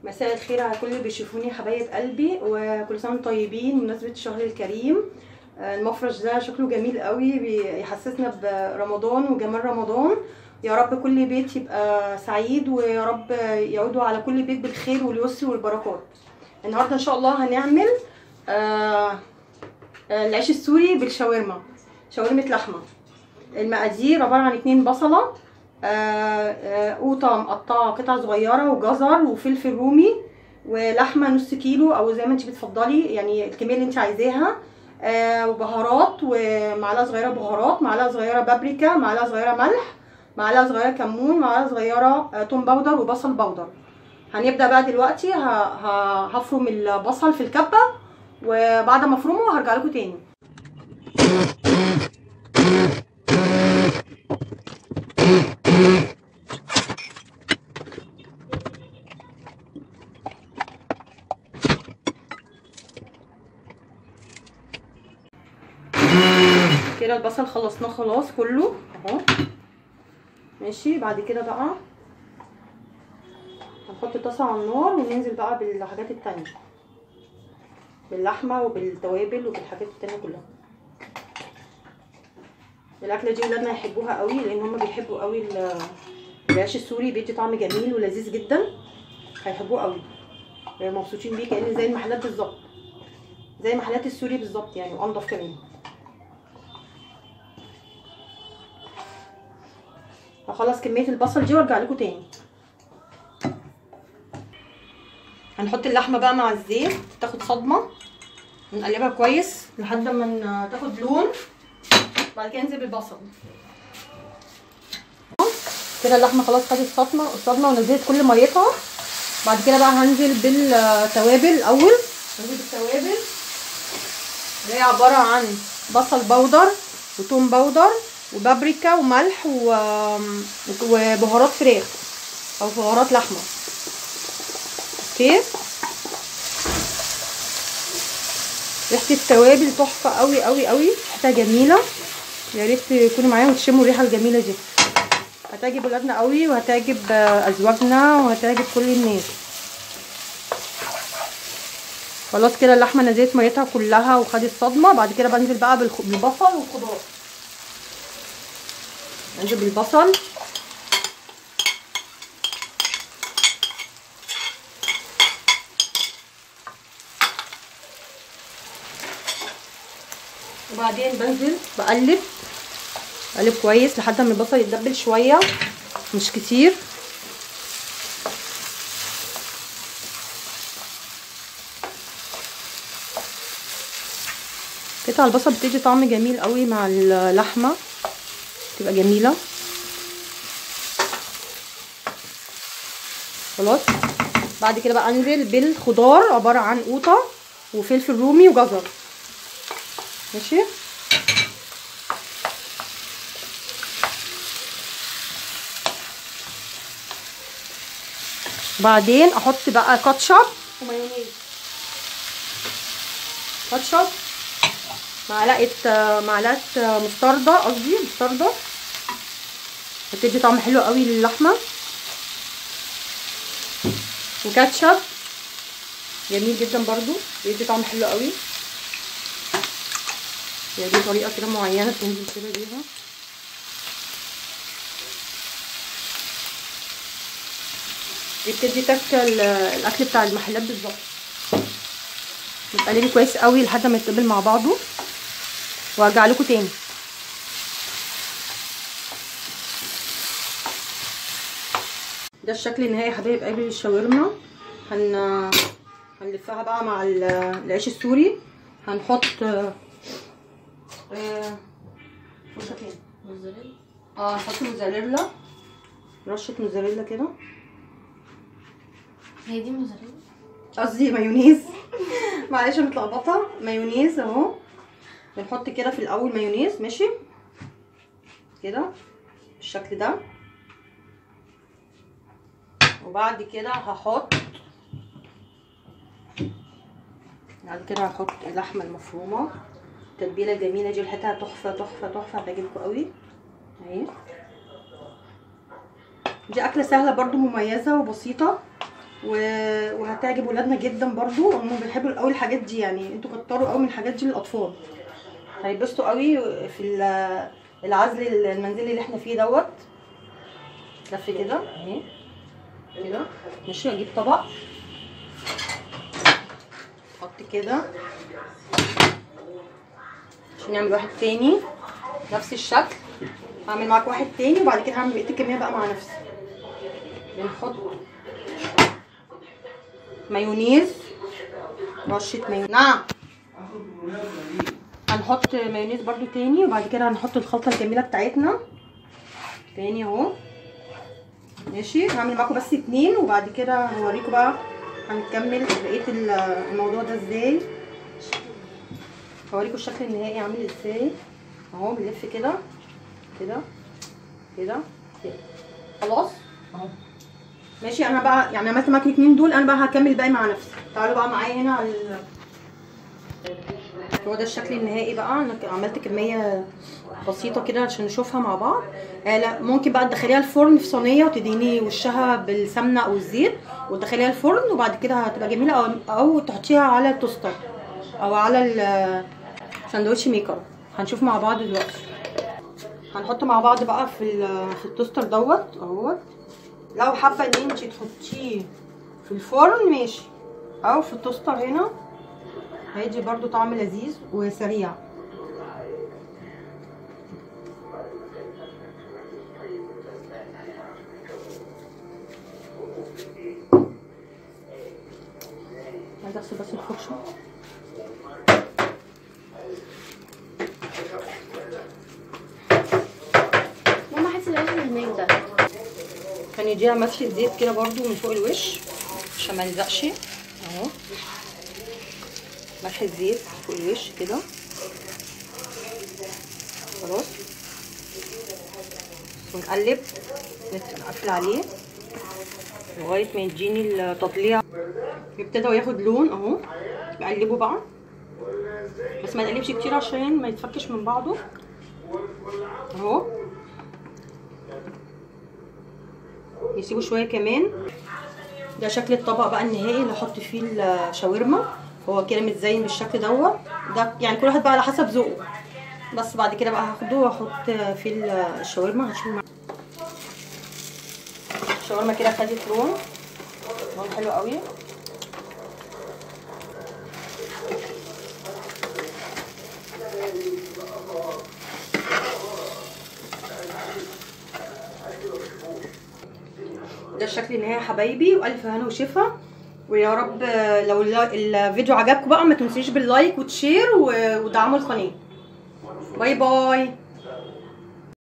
مساء الخير على كل اللي بيشوفوني يا حبايب قلبي وكل سنه وانتم طيبين بمناسبه الشهر الكريم آه، المفرش ده شكله جميل قوي بيحسسنا برمضان وجمال رمضان يا رب كل بيت يبقى سعيد ويا رب يعودوا على كل بيت بالخير واليسر والبركات النهارده ان شاء الله هنعمل آه، آه، العيش السوري بالشاورما شاورمه لحمه المقادير عباره عن اتنين بصله آه، آه، قوطه مقطعه قطع صغيره وجزر وفلفل رومي ولحمه نص كيلو او زي ما انت بتفضلي يعني الكميه اللي انت عايزاها آه، وبهارات ومعلقه صغيره بهارات معلقه صغيره بابريكا معلقه صغيره ملح معلقه صغيره كمون معلقه صغيره آه، توم باودر وبصل باودر هنبدا بقى دلوقتي ه- ه- هفرم البصل في الكبه وبعد ما افرمه هرجع لكم تاني كده البصل خلصناه خلاص كله اهو ماشي بعد كده بقى هنحط طاسه على النار وننزل بقى بالحاجات التانية باللحمه وبالتوابل وبالحاجات التانية كلها الاكله دي ولادنا هيحبوها قوي لان هما بيحبوا قوي ال- العيش السوري بيدي طعم جميل ولذيذ جدا هيحبوه قوي مبسوطين بيه كأن زي المحلات بالظبط زي محلات السوري بالظبط يعني وانضف كمان هخلص كميه البصل دي وارجع لكم تاني هنحط اللحمه بقى مع الزيت تاخد صدمه نقلبها كويس لحد ما ن- تاخد لون بعد كده ننزل بالبصل كده اللحمه خلاص خدت صدمه الصدمه ونزلت كل ميتها بعد كده بقى هنزل بالتوابل الاول هنزل بالتوابل اللي هي عباره عن بصل بودر وتوم بودر وبابريكا وملح و... وبهارات فراخ او بهارات لحمه اوكي ريحه التوابل تحفه قوي قوي قوي ريحتها جميله يا ريت تكونوا معايا وتشموا الريحه الجميله دي هتعجب ولادنا قوي وهتعجب آه، ازواجنا وهتعجب كل الناس خلاص كده اللحمه نزلت ميتها كلها وخدت صدمه بعد كده بنزل بقى بالخ- بالبصل والخضار انزل بالبصل وبعدين بنزل بقلب بقلب كويس لحد ما البصل يتدبل شويه مش كتير قطع البصل بتدي طعم جميل قوي مع اللحمه تبقى جميله خلاص بعد كده بقى انزل بالخضار عباره عن قوطه وفلفل رومي وجزر ماشي بعدين احط بقى كاتشب ومايونيز كاتشب معلقه معلقه مستردة قصدي مستردة بتدي طعم حلو قوي للحمه وكاتشب جميل جدا برضو بيدي طعم حلو قوي يعني دي طريقه كده معينه تنزل كده بيها دي بتدي تكه ال- الاكل بتاع المحلات بالظبط بتقلبي كويس قوي لحد ما يتقبل مع بعضه وارجع لكم تاني ده الشكل النهائي يا حبايب قلبي للشاورما هن هنلفها بقى مع ال- العيش السوري هنحط آه، آه، فرشة فين؟ موزاريلا اه هنحط موزاريلا رشة موزاريلا كده هي دي موزاريلا قصدي مايونيز معلش أنا متلخبطه مايونيز اهو بنحط كده في الاول مايونيز ماشي كده بالشكل ده وبعد كده هحط بعد كده هحط اللحمه المفرومه التتبيله الجميله دي ريحتها تحفه تحفه تحفه هتعجبكم قوي اهي دي اكله سهله برضو مميزه وبسيطه و- وهتعجب ولادنا جدا برضو هم بيحبوا قوي الحاجات دي يعني انتوا كتروا قوي من الحاجات دي للاطفال هيبسطوا قوي في ال- العزل المنزلي اللي احنا فيه دوت لف كده اهي كده ماشي اجيب طبق احط كده عشان نعمل واحد تاني نفس الشكل هعمل معاك واحد تاني وبعد كده هعمل بقيه الكميه بقى مع نفسي بنحط مايونيز رشه مايونيز نعم هنحط مايونيز برضو تاني وبعد كده هنحط الخلطه الجميله بتاعتنا تاني اهو ماشي هعمل معاكم بس اتنين وبعد كده هوريكم بقى هنكمل بقيه ال- الموضوع ده ازاي هوريكم الشكل النهائي عامل ازاي اهو بنلف كده كده كده كده خلاص اهو ماشي انا بقى يعني عملت معاكم الاتنين دول انا بقى هكمل باقي مع نفسي تعالوا بقى معايا هنا على ال- هو ده الشكل النهائي بقى انا ك- عملت كميه بسيطه كده عشان نشوفها مع بعض آه لا ممكن بقى تدخليها الفرن في صينيه وتدهني وشها بالسمنه او الزيت وتدخليها الفرن وبعد كده هتبقى جميله او او تحطيها على التوستر او على الساندوتش ميكر هنشوف مع بعض دلوقتي هنحط مع بعض بقى في ال- في التوستر دوت اهوت لو حابه ان انت تحطيه في الفرن ماشي او في التوستر هنا هيدي برضو طعم لذيذ وسريع عايزه اغسل بس الفرشه ماما حاسه الاكل اللي هناك ده هنديها مسحه زيت كده برضو من فوق الوش عشان ما يلزقش اهو مسحه زيت فوق الوش كده خلاص ونقلب نت- نقفل عليه لغايه ما يديني التطليع يبتدى ياخد لون اهو بقلبه بقى بس ما نقلبش كتير عشان ما يتفكش من بعضه اهو يسيبوا شويه كمان ده شكل الطبق بقى النهائي اللي احط فيه الشاورما هو كده متزين بالشكل دوت ده يعني كل واحد بقى على حسب ذوقه بس بعد كده بقى هاخده واحط فيه الشاورما هشوف مع- الشاورما كده خدت لون لون حلو قوي ده الشكل النهائي يا حبايبي والف هنا وشفا ويا رب لو الل- الفيديو عجبكم بقى ما تنسيش باللايك وتشير و- ودعموا القناه باي باي